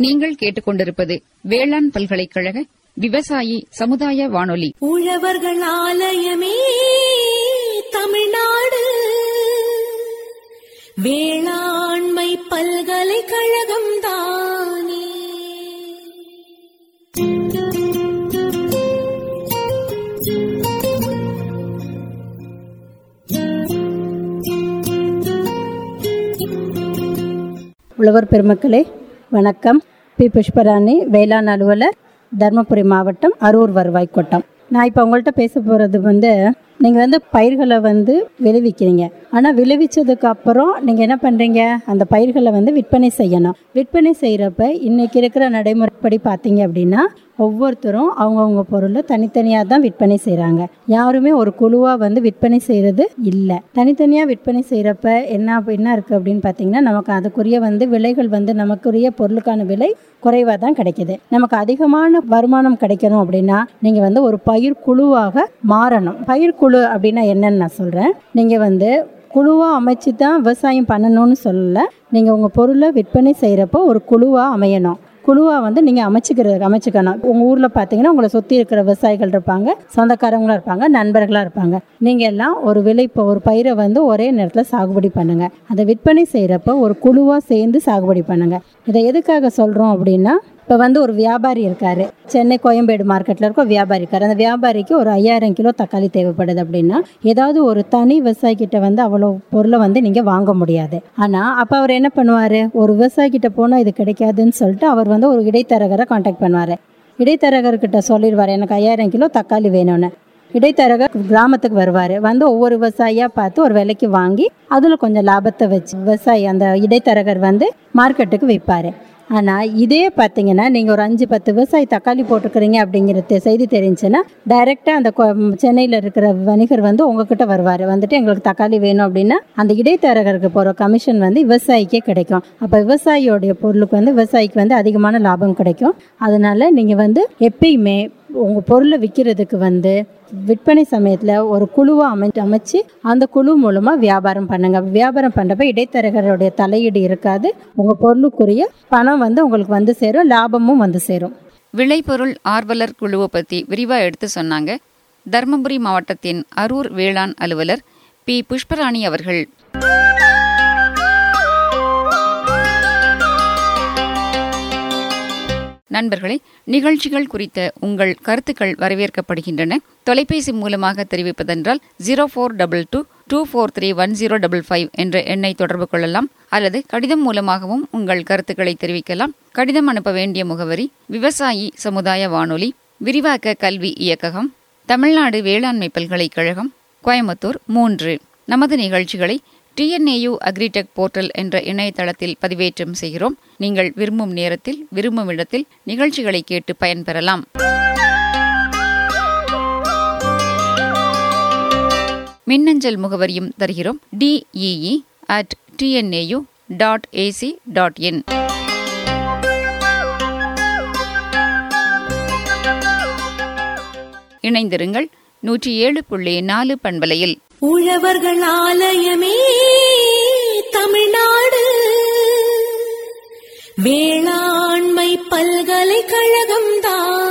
நீங்கள் கேட்டுக்கொண்டிருப்பது வேளாண் பல்கலைக்கழக விவசாயி சமுதாய வானொலி உழவர்கள் ஆலயமே தமிழ்நாடு வேளாண்மை பல்கலைக்கழகம் தானே உழவர் பெருமக்களே வணக்கம் பி புஷ்பராணி வேளாண் அலுவலர் தருமபுரி மாவட்டம் அரூர் வருவாய் கோட்டம் நான் இப்போ உங்கள்கிட்ட பேச போகிறது வந்து நீங்கள் வந்து பயிர்களை வந்து விளைவிக்கிறீங்க ஆனால் விளைவிச்சதுக்கு அப்புறம் நீங்கள் என்ன பண்ணுறீங்க அந்த பயிர்களை வந்து விற்பனை செய்யணும் விற்பனை செய்கிறப்ப இன்றைக்கி இருக்கிற நடைமுறைப்படி பார்த்தீங்க அப்படின்னா ஒவ்வொருத்தரும் அவங்கவுங்க பொருளை தனித்தனியாக தான் விற்பனை செய்கிறாங்க யாருமே ஒரு குழுவாக வந்து விற்பனை செய்கிறது இல்லை தனித்தனியாக விற்பனை செய்கிறப்ப என்ன என்ன இருக்குது அப்படின்னு பார்த்தீங்கன்னா நமக்கு அதுக்குரிய வந்து விலைகள் வந்து நமக்குரிய பொருளுக்கான விலை குறைவாக தான் கிடைக்குது நமக்கு அதிகமான வருமானம் கிடைக்கணும் அப்படின்னா நீங்கள் வந்து ஒரு பயிர் குழுவாக மாறணும் பயிர் குழு அப்படின்னா என்னன்னு நான் சொல்கிறேன் நீங்கள் வந்து குழுவாக அமைச்சு தான் விவசாயம் பண்ணணும்னு சொல்லலை நீங்கள் உங்கள் பொருளை விற்பனை செய்கிறப்போ ஒரு குழுவாக அமையணும் குழுவாக வந்து நீங்கள் அமைச்சிக்கிறது அமைச்சிக்கணும் உங்கள் ஊரில் பார்த்தீங்கன்னா உங்களை சுற்றி இருக்கிற விவசாயிகள் இருப்பாங்க சொந்தக்காரங்களும் இருப்பாங்க நண்பர்களாக இருப்பாங்க நீங்கள் எல்லாம் ஒரு விலை இப்போ ஒரு பயிரை வந்து ஒரே நேரத்தில் சாகுபடி பண்ணுங்கள் அதை விற்பனை செய்கிறப்ப ஒரு குழுவாக சேர்ந்து சாகுபடி பண்ணுங்கள் இதை எதுக்காக சொல்கிறோம் அப்படின்னா இப்போ வந்து ஒரு வியாபாரி இருக்கார் சென்னை கோயம்பேடு மார்க்கெட்டில் இருக்க ஒரு வியாபாரி இருக்கார் அந்த வியாபாரிக்கு ஒரு ஐயாயிரம் கிலோ தக்காளி தேவைப்படுது அப்படின்னா ஏதாவது ஒரு தனி விவசாயிக்கிட்ட வந்து அவ்வளோ பொருளை வந்து நீங்கள் வாங்க முடியாது ஆனால் அப்போ அவர் என்ன பண்ணுவார் ஒரு விவசாயிக்கிட்ட போனால் இது கிடைக்காதுன்னு சொல்லிட்டு அவர் வந்து ஒரு இடைத்தரகரை காண்டாக்ட் பண்ணுவார் இடைத்தரகர்கிட்ட சொல்லிடுவார் எனக்கு ஐயாயிரம் கிலோ தக்காளி வேணும்னு இடைத்தரகர் கிராமத்துக்கு வருவார் வந்து ஒவ்வொரு விவசாயியாக பார்த்து ஒரு விலைக்கு வாங்கி அதில் கொஞ்சம் லாபத்தை வச்சு விவசாயி அந்த இடைத்தரகர் வந்து மார்க்கெட்டுக்கு விற்பார் ஆனால் இதே பார்த்தீங்கன்னா நீங்கள் ஒரு அஞ்சு பத்து விவசாயி தக்காளி போட்டிருக்கிறீங்க அப்படிங்கிற செய்தி தெரிஞ்சுன்னா டைரெக்டாக அந்த சென்னையில் இருக்கிற வணிகர் வந்து உங்ககிட்ட வருவார் வந்துட்டு எங்களுக்கு தக்காளி வேணும் அப்படின்னா அந்த இடைத்தரகருக்கு போகிற கமிஷன் வந்து விவசாயிக்கே கிடைக்கும் அப்போ விவசாயியோடைய பொருளுக்கு வந்து விவசாயிக்கு வந்து அதிகமான லாபம் கிடைக்கும் அதனால நீங்கள் வந்து எப்பயுமே உங்கள் பொருளை விற்கிறதுக்கு வந்து விற்பனை சமயத்தில் ஒரு குழுவை அமை அமைச்சு அந்த குழு மூலமாக வியாபாரம் பண்ணுங்க வியாபாரம் பண்ணுறப்ப இடைத்தரகருடைய தலையீடு இருக்காது உங்கள் பொருளுக்குரிய பணம் வந்து உங்களுக்கு வந்து சேரும் லாபமும் வந்து சேரும் விளைபொருள் ஆர்வலர் குழுவை பத்தி விரிவா எடுத்து சொன்னாங்க தர்மபுரி மாவட்டத்தின் அரூர் வேளாண் அலுவலர் பி புஷ்பராணி அவர்கள் நண்பர்களே நிகழ்ச்சிகள் குறித்த உங்கள் கருத்துக்கள் வரவேற்கப்படுகின்றன தொலைபேசி மூலமாக தெரிவிப்பதென்றால் zero four double two two four three one zero double five என்ற எண்ணை தொடர்பு கொள்ளலாம் அல்லது கடிதம் மூலமாகவும் உங்கள் கருத்துக்களை தெரிவிக்கலாம் கடிதம் அனுப்ப வேண்டிய முகவரி விவசாயி சமுதாய வானொலி விரிவாக்க கல்வி இயக்ககம் தமிழ்நாடு வேளாண்மை பல்கலைக்கழகம் கோயம்புத்தூர் மூன்று நமது நிகழ்ச்சிகளை டிஎன்ஏயு அக்ரிடெக் போர்ட்டல் என்ற இணையதளத்தில் பதிவேற்றம் செய்கிறோம் நீங்கள் விரும்பும் நேரத்தில் விரும்பும் இடத்தில் நிகழ்ச்சிகளை கேட்டு பயன்பெறலாம் மின்னஞ்சல் முகவரியும் தருகிறோம் DEE at TNAU dot AC dot in இணைந்திருங்கள் நூற்றி ஏழு புள்ளி நாலு பண்பலையில் உழவர்கள் ஆலயமே தமிழ்நாடு வேளாண்மை பல்கலைக்கழகம் தான்